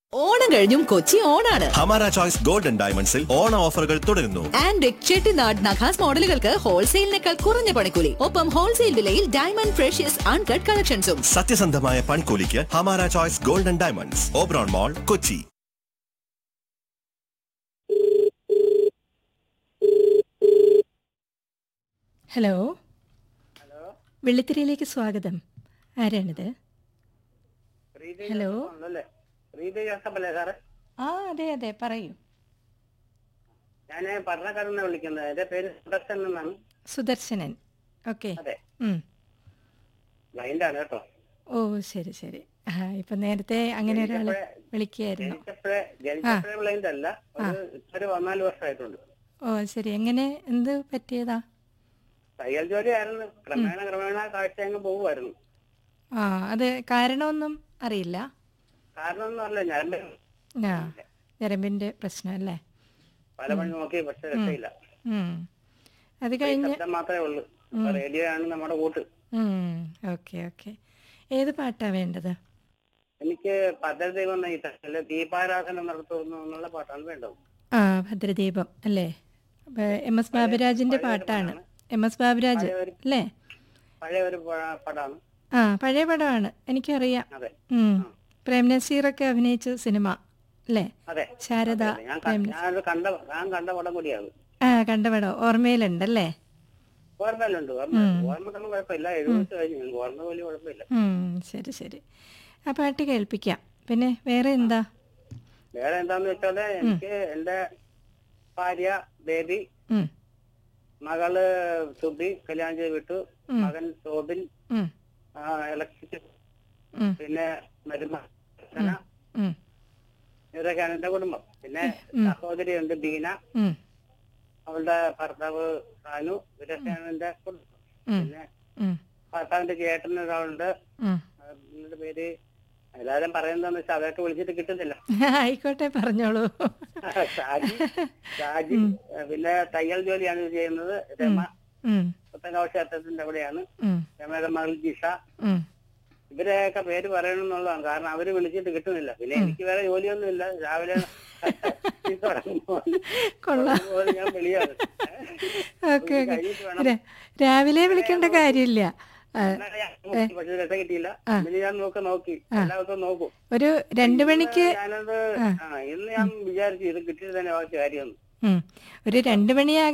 ഓണം കഴിഞ്ഞും കൊച്ചി ഓണാണ് ഹമാര ചോയ്സ് ഗോൾഡൻ ഡയമണ്ട്സിൽ ഓണ ഓഫറുകൾ തുടരുന്നു ആൻഡ് ചെട്ടിനാട് നഖാസ് മോഡലുകൾക്ക് ഹോൾസെയിലിനേക്കാൾ കുറഞ്ഞ പണിക്കൂലി ഒപ്പം ഹോൾസെയിൽ വിലയിൽ ഡയമണ്ട് ഫ്രഷ്യസ് അൺകട്ട് കളക്ഷൻസും സത്യസന്ധമായ പൺകൂലിക്ക് Hamara choice golden diamonds Oberon mall Kochi hello വെള്ളിത്തിരയിലേക്ക് സ്വാഗതം ആരാണിത് ഹലോ അല്ലേ റീതി ജോസഫല്ലേ സാറ് ആ അതെ അതെ പറയൂ ഞാൻ പഠനക്കാരിൽ നിന്ന് വിളിക്കുന്നത് എന്റെ പേര് സുദർശൻ എന്നാണ് സുദർശനൻ ഓക്കെ അതെ ബ്ലൈൻഡാണ് കേട്ടോ ഓ ശരി ശരി ആ ഇപ്പൊ നേരത്തെ അങ്ങനെ ഒരാൾ വിളിക്കുകയായിരുന്നു ജനിച്ചപ്പോഴേ ജനിച്ചപ്പോഴേ ബ്ലൈൻഡ് അല്ല ഒരു ഒരു പതിനാല് വർഷമായിട്ടുണ്ട് ഓ ശരി എങ്ങനെ എന്ത് പറ്റിയതാ തയ്യൽ ജോലി ആയിരുന്നു ക്രമേണ ക്രമേണ കാഴ്ച അങ്ങ് പോകുമായിരുന്നു ആ അത് കാരണമൊന്നും അറിയില്ല കാരണം എന്ന് പറഞ്ഞാൽ ഞാൻ ആ ഞരമ്പിന്റെ പ്രശ്നം അല്ലേ പല പണി നോക്കി പക്ഷെ രക്ഷയില്ല ഉം. അത് കഴിഞ്ഞ് ശബ്ദം മാത്രമേ ഉള്ളൂ അപ്പൊ റേഡിയോ ആണ് നമ്മുടെ കൂട്ട് ഓക്കെ ഓക്കെ ഏത് പാട്ടാ വേണ്ടത് എനിക്ക് പദ്ധതി വന്ന ഈ തട്ടില് ദീപാരാധന നടത്തുന്നു എന്നുള്ള പാട്ടാണ് വേണ്ടത് ആ ഭദ്രദീപം അല്ലേ അപ്പൊ എം എസ് ബാബുരാജിന്റെ പാട്ടാണ് എം എസ് ബാബുരാജ് അല്ലേ പഴയ ഒരു പ- പടാണ് ആ പഴയ പടമാണ് എനിക്കറിയാം അതെ ഉം. പ്രേം നസീറൊക്കെ അഭിനയിച്ച സിനിമ അല്ലേ അതെ ശാരദ ഞാൻ ക- പ്രേം നസീർ. ഞാനത് കണ്ട ഞാൻ കണ്ട പടം കൂടിയാണ് ആ കണ്ട പടം ഓർമ്മയിലുണ്ടല്ലേ ഓർമ്മയിലുണ്ട് ഓർമ്മ ഓർമ്മക്കൊന്നും കുഴപ്പമില്ല എഴുപത് കഴിഞ്ഞു ഓർമ്മ വലിയ കുഴപ്പമില്ല ഉം, ശരി ശരി ആ പാട്ട് കേൾപ്പിക്കാം പിന്നെ വേറെ എന്താ വേറെ എന്താന്ന് വെച്ചാല് എനിക്ക് എന്റെ ഭാര്യ ബേബി ഉം, മകള് സുബി കല്യാണം ചെയ്ത് വിട്ടു മകൻ സോബിൻ ഉം, ഇലക്ട്രിക് ഉം, പിന്നെ മരുമ ഉം, ഇവരൊക്കെയാണ് എന്റെ കുടുംബം പിന്നെ സഹോദരിയുണ്ട് ബീന ഉം, അവളുടെ ഭർത്താവ് സാനു ഇവരൊക്കെയാണ് എന്റെ കുടുംബം ഉം, പിന്നെ ഉം, ഭർത്താവിന്റെ ചേട്ടൻ ഒരാളുണ്ട് ഉം. അവരുടെ പേര് എല്ലാരും പറയുന്നതെന്ന് വെച്ചാൽ അവരൊക്കെ വിളിച്ചിട്ട് കിട്ടുന്നില്ല ആയിക്കോട്ടെ പറഞ്ഞോളൂ ഷാജി ഷാജി ഏഹ് പിന്നെ തയ്യൽ ജോലിയാണ് ഇത് ചെയ്യുന്നത് രമ ഉം, പുത്തങ്കാവ് ക്ഷേത്രത്തിന്റെ അവിടെയാണ് ഉം, രമയുടെ മകൾ ജിഷ ഉം. ഇവരെയൊക്കെ പേര് പറയണമെന്നുള്ളതാണ് കാരണം അവര് വിളിച്ചിട്ട് കിട്ടുന്നില്ല പിന്നെ എനിക്ക് വേറെ ജോലിയൊന്നുമില്ല രാവിലെ തുടങ്ങുമ്പോൾ കൊള്ളാം തുടങ്ങുമ്പോൾ ഞാൻ വിളിയാണ് ഓക്കെ ഓക്കെ കഴിഞ്ഞിട്ട് വേണം രാ- രാവിലെ വിളിക്കേണ്ട കാര്യമില്ല ആ, ഇന്നലെ ഞാൻ നോക്കി, പക്ഷെ രക്ഷ കിട്ടിയില്ല ഇന്ന് ഞാൻ നോക്കി നോക്കി എല്ലാവർക്കും നോക്കും ഒരു രണ്ടു മണിക്ക് ഞാനത് ആ ഇന്ന് ഞാൻ വിചാരിച്ചു ഇത് കിട്ടിയത് തന്നെ ബാക്കി കാര്യമൊന്നും ഉം, ഒരു രണ്ടു മണിയാ